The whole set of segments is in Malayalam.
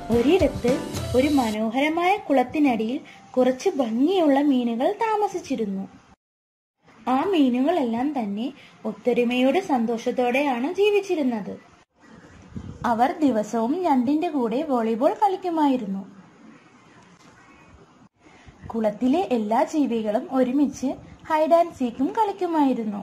ഒരിടത്ത് ഒരു മനോഹരമായ കുളത്തിനടിയിൽ കുറച്ച് ഭംഗിയുള്ള മീനുകൾ താമസിച്ചിരുന്നു ആ മീനുകളെല്ലാം തന്നെ ഒത്തൊരുമയോടെ സന്തോഷത്തോടെയാണ് ജീവിച്ചിരുന്നത് അവർ ദിവസവും ഞണ്ടിന്റെ കൂടെ വോളിബോൾ കളിക്കുമായിരുന്നു കുളത്തിലെ എല്ലാ ജീവികളും ഒരുമിച്ച് ഹൈഡ് ആൻഡ് സീക്കും കളിക്കുമായിരുന്നു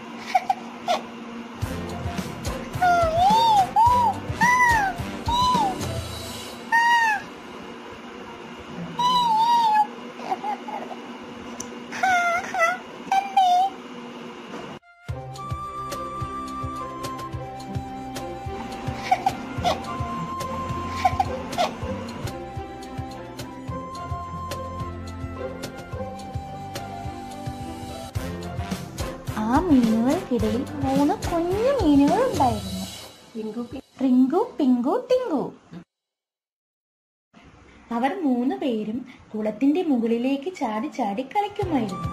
ആ മീനുകൾക്കിടയിൽ മൂന്ന് കുഞ്ഞു മീനുകൾ ഉണ്ടായിരുന്നു റിങ്കു പിങ്കു ടിങ്കു അവർ മൂന്ന് പേരും കുളത്തിന്റെ മുകളിലേക്ക് ചാടി ചാടി കളിക്കുമായിരുന്നു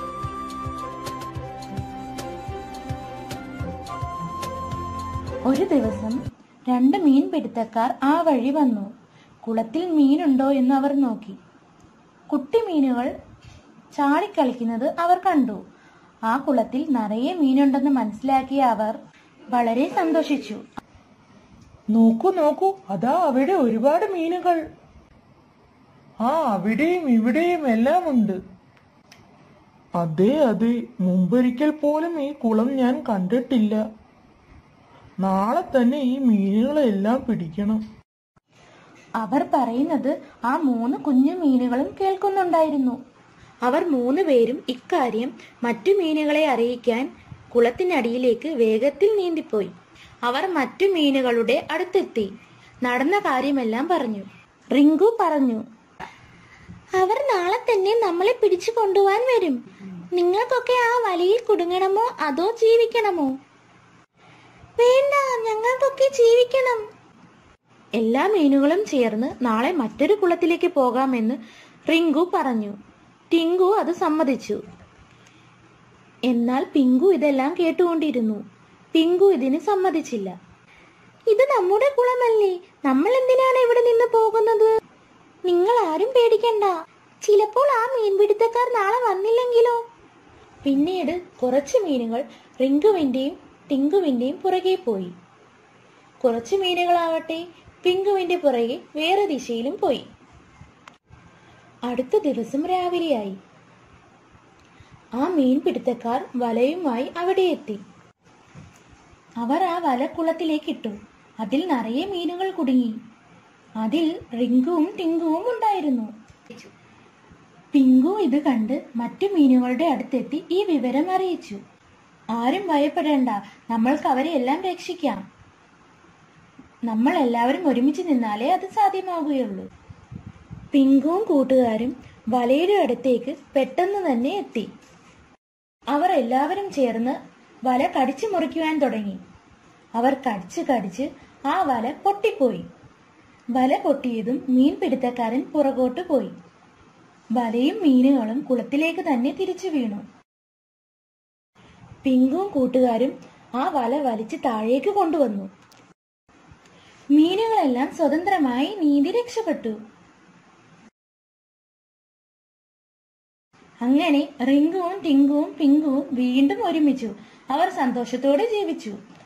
ഒരു ദിവസം രണ്ട് മീൻ പിടുത്തക്കാർ ആ വഴി വന്നു കുളത്തിൽ മീനുണ്ടോ എന്ന് അവർ നോക്കി കുട്ടി മീനുകൾ ചാടിക്കളിക്കുന്നത് അവർ കണ്ടു ആ കുളത്തിൽ നിറയെ മീനുണ്ടെന്ന് മനസ്സിലാക്കിയ അവർ വളരെ സന്തോഷിച്ചു നോക്കൂ നോക്കൂ അതാ അവിടെ ഒരുപാട് മീനുകൾ ആ അവിടെയും ഇവിടെയും എല്ലാം ഉണ്ട് അതെ അതെ മുമ്പൊരിക്കൽ പോലും ഈ കുളം ഞാൻ കണ്ടിട്ടില്ല നാളെ തന്നെ ഈ മീനുകളെല്ലാം പിടിക്കണം അവർ പറയുന്നത് ആ മൂന്ന് കുഞ്ഞു മീനുകളും കേൾക്കുന്നുണ്ടായിരുന്നു അവർ മൂന്ന് പേരും ഇക്കാര്യം മറ്റു മീനുകളെ അറിയിക്കാൻ കുളത്തിനടിയിലേക്ക് വേഗത്തിൽ നീന്തിപ്പോയി അവർ മറ്റു മീനുകളുടെ അടുത്തെത്തി നടന്ന കാര്യമെല്ലാം പറഞ്ഞു റിങ്കു പറഞ്ഞു അവർ നാളെ തന്നെ നമ്മളെ പിടിച്ചു കൊണ്ടുപോവാൻ വരും നിങ്ങൾക്കൊക്കെ ആ വലയിൽ കുടുങ്ങണമോ അതോ ജീവിക്കണമോ വേണ്ട ഞങ്ങൾക്കൊക്കെ ജീവിക്കണം എല്ലാ മീനുകളും ചേർന്ന് നാളെ മറ്റൊരു കുളത്തിലേക്ക് പോകാമെന്ന് റിങ്കു പറഞ്ഞു ടിങ്കു അത് സമ്മതിച്ചു എന്നാൽ പിങ്കു ഇതെല്ലാം കേട്ടുകൊണ്ടിരുന്നു പിങ്കു ഇതിന് സമ്മതിച്ചില്ല ഇത് നമ്മുടെ കുളമല്ലേ നമ്മൾ എന്തിനാണ് ഇവിടെ നിന്ന് പോകുന്നത് നിങ്ങൾ ആരും പേടിക്കണ്ട ചിലപ്പോൾ ആ മീൻപിടുത്തക്കാർ നാളെ വന്നില്ലെങ്കിലോ പിന്നീട് കുറച്ച് മീനുകൾ റിങ്കുവിന്റെയും ടിങ്കുവിന്റെയും പുറകെ പോയി കുറച്ച് മീനുകളാവട്ടെ പിങ്കുവിന്റെ പുറകെ വേറെ ദിശയിലും പോയി അടുത്ത ദിവസം രാവിലെയായി ആ മീൻപിടുത്തക്കാർ വലയുമായി അവിടെ എത്തി അവർ ആ വല കുളത്തിലേക്ക് ഇട്ടു അതിൽ നിറയെ മീനുകൾ കുടുങ്ങി അതിൽ റിങ്കുവും ടിങ്കുവും ഉണ്ടായിരുന്നു പിങ്കു ഇത് കണ്ട് മറ്റു മീനുകളുടെ അടുത്തെത്തി ഈ വിവരം അറിയിച്ചു ആരും ഭയപ്പെടേണ്ട നമ്മൾക്ക് അവരെ എല്ലാം രക്ഷിക്കാം നമ്മൾ എല്ലാവരും ഒരുമിച്ച് നിന്നാലേ അത് സാധ്യമാകുകയുള്ളൂ പിങ്കുവും കൂട്ടുകാരും വലയുടെ അടുത്തേക്ക് പെട്ടെന്ന് തന്നെ എത്തി അവർ എല്ലാവരും ചേർന്ന് വല കടിച്ചു മുറിക്കുവാൻ തുടങ്ങി അവർ കടിച്ച് കടിച്ച് ആ വല പൊട്ടിപ്പോയി വല പൊട്ടിയതും മീൻ പിടുത്തക്കാരൻ പുറകോട്ട് പോയി വലയും മീനുകളും കുളത്തിലേക്ക് തന്നെ തിരിച്ചു വീണു പിങ്കുവും കൂട്ടുകാരും ആ വല വലിച്ച് താഴേക്ക് കൊണ്ടുവന്നു മീനുകളെല്ലാം സ്വതന്ത്രമായി നീന്തി രക്ഷപ്പെട്ടു അങ്ങനെ റിങ്കുവും ടിങ്കുവും പിങ്കുവും വീണ്ടും ഒരുമിച്ചു അവർ സന്തോഷത്തോടെ ജീവിച്ചു